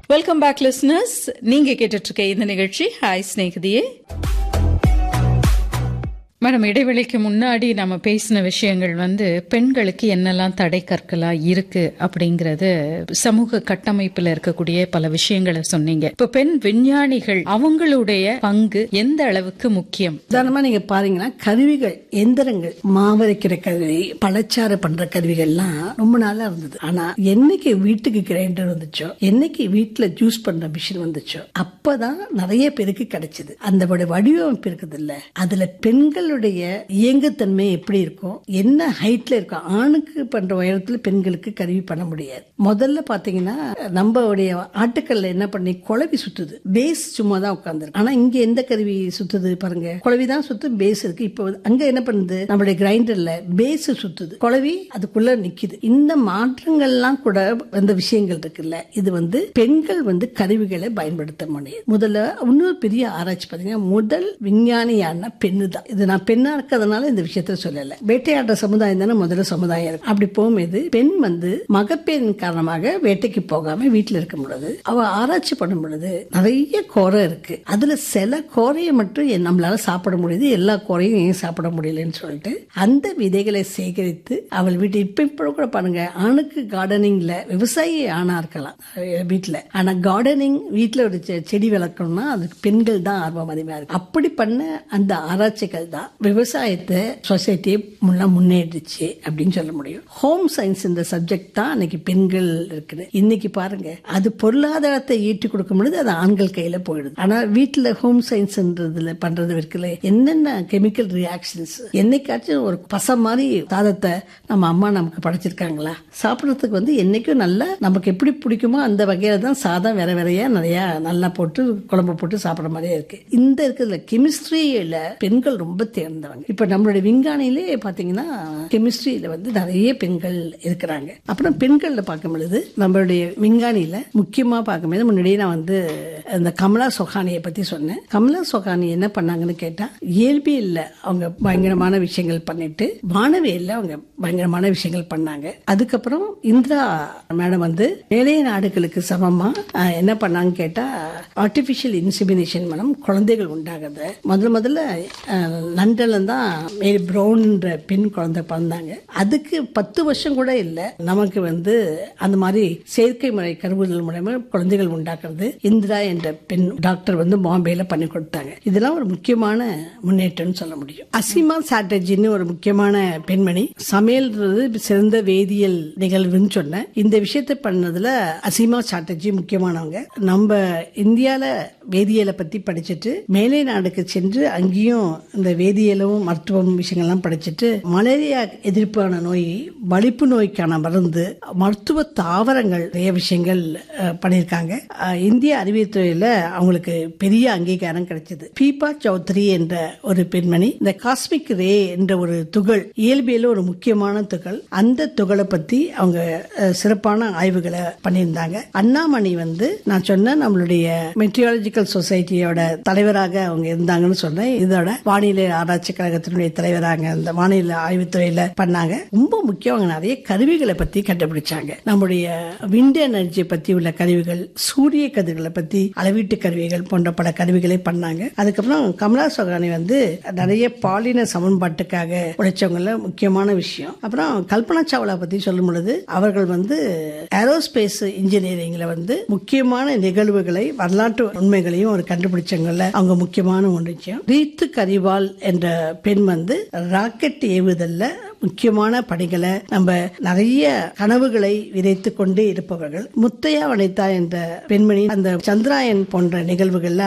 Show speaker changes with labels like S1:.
S1: welcome back listeners நீங்க கேட்டுட்டு இருக்க இந்த நிகழ்ச்சி ஹாய் ஸ்நேகிதியே மேடம் இடைவெளிக்கு முன்னாடி நம்ம பேசின விஷயங்கள் வந்து பெண்களுக்கு என்னெல்லாம் தடை கற்களா இருக்கு அப்படிங்கறது சமூக கட்டமைப்புல இருக்கக்கூடிய பல விஷயங்களை சொன்னீங்க இப்ப பெண் விஞ்ஞானிகள் அவங்களுடைய பங்கு எந்த அளவுக்கு முக்கியம்
S2: உதாரணமா நீங்க பாருங்கன்னா கருவிகள் எந்திரங்கள் மாவரைக்கிற கருவி பழச்சாறு பண்ற கருவிகள்லாம் ரொம்ப நாளா இருந்தது ஆனா என்னைக்கு வீட்டுக்கு கிரைண்டர் வந்துச்சோ என்னைக்கு வீட்டுல ஜூஸ் பண்ற மிஷின் வந்துச்சோ அப்பதான் நிறைய பேருக்கு கிடைச்சது அந்த வடிவமைப்பு இருக்குது இல்ல அதுல பெண்களுடைய இயங்குத்தன்மை எப்படி இருக்கும் என்ன ஹைட்ல இருக்கும் ஆணுக்கு பண்ற உயரத்துல பெண்களுக்கு கருவி பண்ண முடியாது முதல்ல பாத்தீங்கன்னா நம்மளுடைய ஆட்டுக்கல்ல என்ன பண்ணி குழவி சுத்துது பேஸ் சும்மா தான் உட்கார்ந்து ஆனா இங்க எந்த கருவி சுத்துது பாருங்க குழவி தான் சுத்தும் பேஸ் இருக்கு இப்போ அங்க என்ன பண்ணுது நம்மளுடைய கிரைண்டர்ல பேஸ் சுத்துது குழவி அதுக்குள்ள நிக்குது இந்த மாற்றங்கள்லாம் கூட அந்த விஷயங்கள் இருக்குல்ல இது வந்து பெண்கள் வந்து கருவிகளை பயன்படுத்த முடியாது முதல்ல இன்னொரு பெரிய ஆராய்ச்சி பாத்தீங்கன்னா முதல் விஞ்ஞானியான பெண்ணு தான் இது நான் பெண்ணா இருக்கிறதுனால இந்த விஷயத்த சொல்லல வேட்டையாடுற சமுதாயம் தானே முதல்ல சமுதாயம் இருக்கு அப்படி போகும்போது பெண் வந்து மகப்பேரின் காரணமாக வேட்டைக்கு போகாம வீட்டுல இருக்க முடியாது அவ ஆராய்ச்சி பண்ணும் பொழுது நிறைய கோரை இருக்கு அதுல சில கோரையை மட்டும் என் நம்மளால சாப்பிட முடியுது எல்லா கோரையும் ஏன் சாப்பிட முடியலன்னு சொல்லிட்டு அந்த விதைகளை சேகரித்து அவள் வீட்டு இப்ப இப்ப கூட பாருங்க ஆணுக்கு கார்டனிங்ல விவசாயி ஆணா இருக்கலாம் அஹ் வீட்டுல ஆனா கார்டனிங் வீட்டுல ஒரு செ- செடி வளர்க்கணும்னா அதுக்கு பெண்கள் தான் ஆர்வம் அதிகமா இருக்கு அப்படி பண்ண அந்த ஆராய்ச்சிகள் தான் விவசாயத்தை சொசைட்டியை முன்னா முன்னேறிச்சு அப்படின்னு சொல்ல முடியும் ஹோம் சயின்ஸ் இந்த சப்ஜெக்ட் தான் அன்னைக்கு பெண்கள் இருக்குது இன்னைக்கு பாருங்க அது பொருளாதாரத்தை ஈட்டி கொடுக்கும் பொழுது அது ஆண்கள் கையில போயிடுது ஆனா வீட்டுல ஹோம் சயின்ஸ்ன்றதுல பண்றது இருக்குல்ல என்னென்ன கெமிக்கல் ரியாக்ஷன்ஸ் என்னைக்காச்சும் ஒரு பச மாதிரி சாதத்தை நம்ம அம்மா நமக்கு படைச்சிருக்காங்களா சாப்பிடறதுக்கு வந்து என்னைக்கும் நல்லா நமக்கு எப்படி பிடிக்குமோ அந்த வகையில தான் சாதம் வேற வேறையா நிறைய நல்லா போட்டு குழம்பு போட்டு சாப்பிடுற மாதிரியே இருக்கு இந்த இருக்கிறதுல கெமிஸ்ட்ரியில பெண்கள் ரொம்ப தேர்ந்தவங்க இப்ப நம்மளுடைய விஞ்ஞானிலே பாத்தீங்கன்னா கெமிஸ்ட்ரியில வந்து நிறைய பெண்கள் இருக்கிறாங்க அப்புறம் பெண்கள்ல பார்க்கும் பொழுது நம்மளுடைய விஞ்ஞானியில முக்கியமா பார்க்கும்போது முன்னாடியே நான் வந்து இந்த கமலா சொஹானியை பத்தி சொன்னேன் கமலா சொஹானி என்ன பண்ணாங்கன்னு கேட்டா இயல்பியல்ல அவங்க பயங்கரமான விஷயங்கள் பண்ணிட்டு வானவியல்ல அவங்க பயங்கரமான விஷயங்கள் பண்ணாங்க அதுக்கப்புறம் இந்திரா மேடம் வந்து மேலைய நாடுகளுக்கு சமமா அஹ், என்ன பண்ணாங்க கேட்டா ஆர்டிபிஷியல் இன்சிமினேஷன் மூலம் குழந்தைகள் உண்டாகுது முதல்ல முதல்ல அஹ், லண்டன்ல தான் மேரி ப்ரௌன்ன்ற பெண் குழந்தை பிறந்தாங்க அதுக்கு பத்து வருஷம் கூட இல்ல நமக்கு வந்து அந்த மாதிரி செயற்கை முறை கருவுதல் மூலமா குழந்தைகள் உண்டாக்குறது இந்திரா என்ற பெண் டாக்டர் வந்து பாம்பேல பண்ணி கொடுத்தாங்க இதெல்லாம் ஒரு முக்கியமான முன்னேற்றம்னு சொல்ல முடியும் அசிமா சாட்டர்ஜின்னு ஒரு முக்கியமான பெண்மணி சமையல்ன்றது சிறந்த வேதியியல் நிகழ்வுன்னு சொன்னேன் இந்த விஷயத்தை பண்ணதுல அசிமா சாட்டர்ஜி முக்கியமானவங்க நம்ம இந்தியால வேதியியலை பத்தி படிச்சுட்டு மேலை நாடுக்கு சென்று அங்கேயும் இந்த வேதியியலும் மருத்துவம் விஷயங்கள்லாம் படிச்சுட்டு மலேரியா எதிர்ப்பான நோய் வலிப்பு நோய்க்கான மருந்து மருத்துவ தாவரங்கள் நிறைய விஷயங்கள் அஹ், பண்ணியிருக்காங்க அஹ், இந்திய அறிவியல் துறையில அவங்களுக்கு பெரிய அங்கீகாரம் கிடைச்சது பீபா சௌத்ரி என்ற ஒரு பெண்மணி இந்த காஸ்மிக் ரே என்ற ஒரு துகள் இயல்பியல ஒரு முக்கியமான துகள் அந்த துகளை பத்தி அவங்க அஹ், சிறப்பான ஆய்வுகளை பண்ணியிருந்தாங்க அண்ணாமணி வந்து நான் சொன்ன நம்மளுடைய மெட்ரியாலஜிக்கல் சொசைட்டியோட தலைவராக அவங்க இருந்தாங்கன்னு சொன்னேன் இதோட வானிலை ஆராய்ச்சி கழகத்தினுடைய தலைவராக அந்த வானிலை ஆய்வுத்துறையில பண்ணாங்க ரொம்ப முக்கியம் அவங்க நிறைய கருவிகளை பத்தி கண்டுபிடிச்சாங்க நம்முடைய விண்ட் எனர்ஜி பத்தி உள்ள கருவிகள் சூரிய கதிர்களை பத்தி அளவீட்டு கருவிகள் போன்ற பல கருவிகளை பண்ணாங்க அதுக்கப்புறம் கமலா சோகானி வந்து நிறைய பாலின சமன்பாட்டுக்காக உழைச்சவங்கள முக்கியமான விஷயம் அப்புறம் கல்பனா சாவ்லா பத்தி சொல்லும் பொழுது அவர்கள் வந்து ஏரோஸ்பேஸ் இன்ஜினியரிங்ல வந்து முக்கியமான நிகழ்வுகளை வரலாற்று உண்மைகளையும் ஒரு கண்டுபிடிச்சவங்கள அவங்க முக்கியமான ஒரு விஷயம் ரீத்து கரிவால் என்ற பெண் வந்து ராக்கெட் ஏவுதல்ல முக்கியமான பணிகளை நம்ம நிறைய கனவுகளை விதைத்து கொண்டே இருப்பவர்கள் முத்தையா வனிதா என்ற பெண்மணி அந்த சந்திராயன் போன்ற நிகழ்வுகள்ல